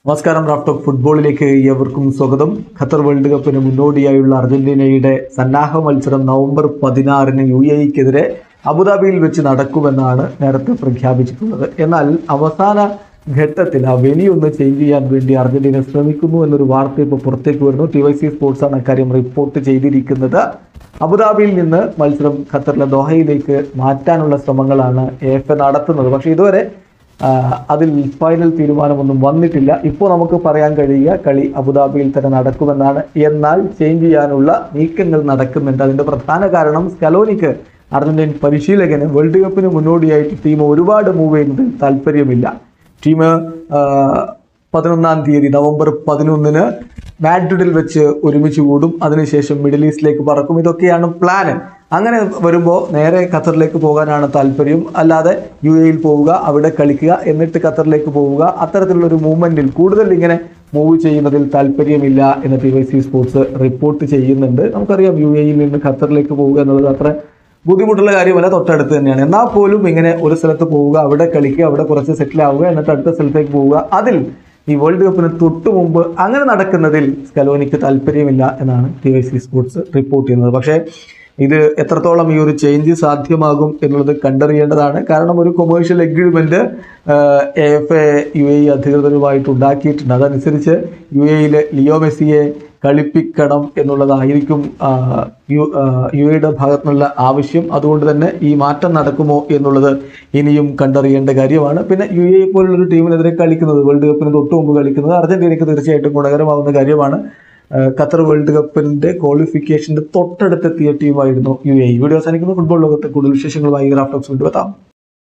നമസ്കാരം റാഫ്റ്റോക്ക് ഫുട്ബോളിലേക്ക് ഏവർക്കും സ്വാഗതം ഖത്തർ വേൾഡ് കപ്പിന് മുന്നോടിയായുള്ള അർജന്റീനയുടെ സന്നാഹ മത്സരം നവംബർ പതിനാറിന് യു എ ഇക്കെതിരെ അബുദാബിയിൽ വെച്ച് നടക്കുമെന്നാണ് നേരത്തെ പ്രഖ്യാപിച്ചിട്ടുള്ളത് എന്നാൽ അവസാന ഘട്ടത്തിൽ ആ വെനി ഒന്ന് ചേഞ്ച് ചെയ്യാൻ വേണ്ടി അർജന്റീന ശ്രമിക്കുന്നു എന്നൊരു വാർത്ത ഇപ്പോൾ പുറത്തേക്ക് വരുന്നു ടി വൈ സി സ്പോർട്സ് ആണ് അക്കാര്യം റിപ്പോർട്ട് ചെയ്തിരിക്കുന്നത് അബുദാബിയിൽ നിന്ന് മത്സരം ഖത്തറിലെ ദോഹയിലേക്ക് മാറ്റാനുള്ള ശ്രമങ്ങളാണ് എഫ് എ നടത്തുന്നത് പക്ഷേ ഇതുവരെ ആ, അതിൽ ഫൈനൽ തീരുമാനമൊന്നും വന്നിട്ടില്ല ഇപ്പോൾ നമുക്ക് പറയാൻ കഴിയുക കളി അബുദാബിയിൽ തന്നെ നടക്കുമെന്നാണ് എന്നാൽ ചേഞ്ച് ചെയ്യാനുള്ള നീക്കങ്ങൾ നടക്കുന്നുണ്ട് അതിന്റെ പ്രധാന കാരണം സ്കലോനിക്ക് അർജന്റീൻ പരിശീലകന് വേൾഡ് കപ്പിന് മുന്നോടിയായിട്ട് ടീം ഒരുപാട് മൂവ് ചെയ്യുന്നതിൽ താല്പര്യമില്ല ടീം പതിനൊന്നാം തീയതി നവംബർ പതിനൊന്നിന് മാഡ്രിഡിൽ വെച്ച് ഒരുമിച്ച് കൂടും അതിനുശേഷം മിഡിൽ ഈസ്റ്റിലേക്ക് പറക്കും ഇതൊക്കെയാണ് പ്ലാന് അങ്ങനെ വരുമ്പോൾ നേരെ ഖത്തറിലേക്ക് പോകാനാണ് താല്പര്യം അല്ലാതെ യു എയിൽ പോവുക അവിടെ കളിക്കുക എന്നിട്ട് ഖത്തറിലേക്ക് പോവുക അത്തരത്തിലുള്ള ഒരു മൂവ്മെന്റിൽ കൂടുതൽ ഇങ്ങനെ മൂവ് ചെയ്യുന്നതിൽ താല്പര്യമില്ല എന്ന് T Y C sports report ചെയ്യുന്നുണ്ട് നമുക്കറിയാം യു എയിൽ നിന്ന് ഖത്തറിലേക്ക് പോവുക എന്നുള്ളത് അത്ര ബുദ്ധിമുട്ടുള്ള കാര്യമല്ല തൊട്ടടുത്ത് തന്നെയാണ് എന്നാൽ പോലും ഇങ്ങനെ ഒരു സ്ഥലത്ത് പോവുക അവിടെ കളിക്കുക അവിടെ കുറച്ച് സെറ്റിൽ ആവുക എന്നിട്ട് അടുത്ത സ്ഥലത്തേക്ക് പോവുക അതിൽ ഈ വേൾഡ് കപ്പിന് തൊട്ടു മുമ്പ് അങ്ങനെ നടക്കുന്നതിൽ സ്കലോനിക്ക് താല്പര്യമില്ല എന്നാണ് T Y C sports report ചെയ്യുന്നത് പക്ഷേ ഇത് എത്രത്തോളം ഈ ഒരു ചേഞ്ച് സാധ്യമാകും എന്നുള്ളത് കണ്ടറിയേണ്ടതാണ് കാരണം ഒരു commercial agreement A F A U A അധികൃതരുമായിട്ട് ഉണ്ടാക്കിയിട്ടുണ്ട് അതനുസരിച്ച് യു എയിലെ ലിയോ മെസ്സിയെ കളിപ്പിക്കണം എന്നുള്ളതായിരിക്കും ആ, യു ആ, യു എയുടെ ഭാഗത്തുനിന്നുള്ള ആവശ്യം അതുകൊണ്ട് തന്നെ ഈ മാറ്റം നടക്കുമോ എന്നുള്ളത് ഇനിയും കണ്ടറിയേണ്ട കാര്യമാണ് പിന്നെ യു എ പോലുള്ളൊരു ടീമിനെതിരെ കളിക്കുന്നത് വേൾഡ് കപ്പിന് തൊട്ട് മുമ്പ് കളിക്കുന്നത് അർജന്റീനയ്ക്ക് തീർച്ചയായിട്ടും ഗുണകരമാവുന്ന കാര്യമാണ് ആ, ഖത്തർ വേൾഡ് കപ്പിന്റെ ക്വാളിഫിക്കേഷന്റെ തൊട്ടടുത്തെത്തിയ ടീമായിരുന്നു യു എ വീഡിയോ അവസാനിക്കുന്ന ഫുട്ബോൾ ലോകത്തെ കൂടുതൽ വിശേഷങ്ങളുമായി ഗ്രാഫ്റ്റോക്സ് കൊണ്ടുവെത്താം